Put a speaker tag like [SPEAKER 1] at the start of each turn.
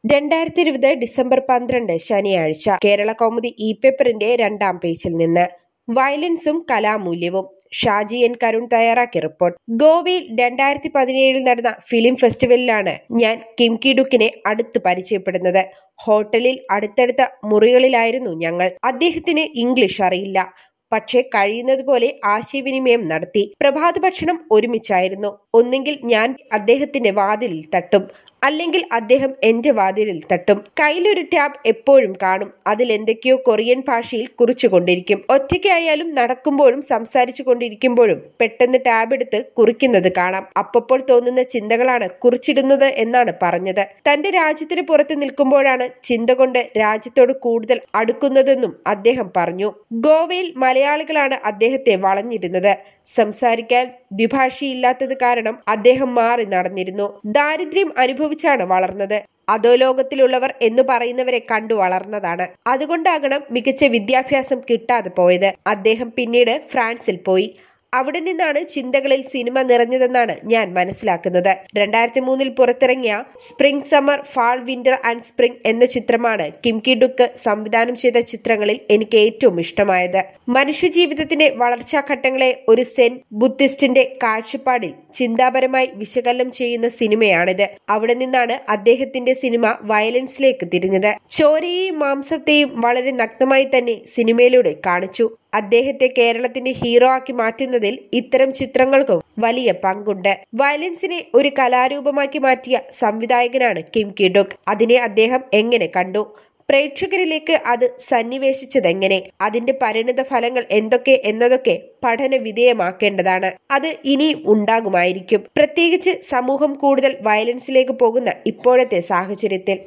[SPEAKER 1] രണ്ടായിരത്തി ഇരുപത് ഡിസംബർ പന്ത്രണ്ട് ശനിയാഴ്ച കേരള കൗമുദി ഇ പേപ്പറിന്റെ രണ്ടാം പേജിൽ നിന്ന് വയലൻസും കലാമൂല്യവും ഷാജി എൻ കരുൺ തയ്യാറാക്കിയ റിപ്പോർട്ട് ഗോവയിൽ രണ്ടായിരത്തി പതിനേഴിൽ നടന്ന ഫിലിം ഫെസ്റ്റിവലിലാണ് ഞാൻ കിംകി ഡുക്കിനെ അടുത്ത് പരിചയപ്പെടുന്നത് ഹോട്ടലിൽ അടുത്തടുത്ത മുറികളിലായിരുന്നു ഞങ്ങൾ അദ്ദേഹത്തിന് ഇംഗ്ലീഷ് അറിയില്ല പക്ഷേ കഴിയുന്നതുപോലെ ആശയവിനിമയം നടത്തി പ്രഭാത ഭക്ഷണം ഒരുമിച്ചായിരുന്നു ഒന്നെങ്കിൽ ഞാൻ അദ്ദേഹത്തിന്റെ വാതിലിൽ തട്ടും അല്ലെങ്കിൽ അദ്ദേഹം എന്റെ വാതിലിൽ തട്ടും കയ്യിലൊരു ടാബ് എപ്പോഴും കാണും അതിൽ എന്തൊക്കെയോ കൊറിയൻ ഭാഷയിൽ കുറിച്ചുകൊണ്ടിരിക്കും ഒറ്റയ്ക്കായാലും നടക്കുമ്പോഴും സംസാരിച്ചു കൊണ്ടിരിക്കുമ്പോഴും പെട്ടെന്ന് ടാബ് എടുത്ത് കുറിക്കുന്നത് കാണാം അപ്പപ്പോൾ തോന്നുന്ന ചിന്തകളാണ് കുറിച്ചിടുന്നത് എന്നാണ് പറഞ്ഞത് തന്റെ രാജ്യത്തിന് പുറത്ത് നിൽക്കുമ്പോഴാണ് ചിന്ത കൊണ്ട് രാജ്യത്തോട് കൂടുതൽ അടുക്കുന്നതെന്നും അദ്ദേഹം പറഞ്ഞു ഗോവയിൽ മലയാളികളാണ് അദ്ദേഹത്തെ വളഞ്ഞിരുന്നത് സംസാരിക്കാൻ ദ്വിഭാഷയില്ലാത്തത് കാരണം അദ്ദേഹം മാറി നടന്നിരുന്നു ദാരിദ്ര്യം അനുഭവിച്ചാണ് വളർന്നത് അധോലോകത്തിലുള്ളവർ എന്ന് പറയുന്നവരെ കണ്ടു വളർന്നതാണ് അതുകൊണ്ടാകണം മികച്ച വിദ്യാഭ്യാസം കിട്ടാതെ പോയത് അദ്ദേഹം പിന്നീട് ഫ്രാൻസിൽ പോയി അവിടെ നിന്നാണ് ചിന്തകളിൽ സിനിമ നിറഞ്ഞതെന്നാണ് ഞാൻ മനസ്സിലാക്കുന്നത് രണ്ടായിരത്തി മൂന്നിൽ പുറത്തിറങ്ങിയ spring summer fall winter and spring എന്ന ചിത്രമാണ് കിംകി ഡുക്ക് സംവിധാനം ചെയ്ത ചിത്രങ്ങളിൽ എനിക്ക് ഏറ്റവും ഇഷ്ടമായത് മനുഷ്യജീവിതത്തിന്റെ വളർച്ചാഘട്ടങ്ങളെ ഒരു സെൻ ബുദ്ധിസ്റ്റിന്റെ കാഴ്ചപ്പാടിൽ ചിന്താപരമായി വിശകലനം ചെയ്യുന്ന സിനിമയാണിത് അവിടെ നിന്നാണ് അദ്ദേഹത്തിന്റെ സിനിമ വയലൻസിലേക്ക് തിരിഞ്ഞത് ചോരയെയും മാംസത്തെയും വളരെ നഗ്നമായി തന്നെ സിനിമയിലൂടെ കാണിച്ചു അദ്ദേഹത്തെ കേരളത്തിന്റെ ഹീറോ ആക്കി മാറ്റുന്നതിൽ ഇത്തരം ചിത്രങ്ങൾക്കും വലിയ പങ്കുണ്ട് വയലൻസിനെ ഒരു കലാരൂപമാക്കി മാറ്റിയ സംവിധായകനാണ് കിം കിഡുക് അതിനെ അദ്ദേഹം എങ്ങനെ കണ്ടു പ്രേക്ഷകരിലേക്ക് അത് സന്നിവേശിച്ചതെങ്ങനെ അതിന്റെ പരിണിത ഫലങ്ങൾ എന്തൊക്കെ എന്നതൊക്കെ പഠന വിധേയമാക്കേണ്ടതാണ് അത് ഇനിയും ഉണ്ടാകുമായിരിക്കും പ്രത്യേകിച്ച് സമൂഹം കൂടുതൽ വയലൻസിലേക്ക് പോകുന്ന ഇപ്പോഴത്തെ സാഹചര്യത്തിൽ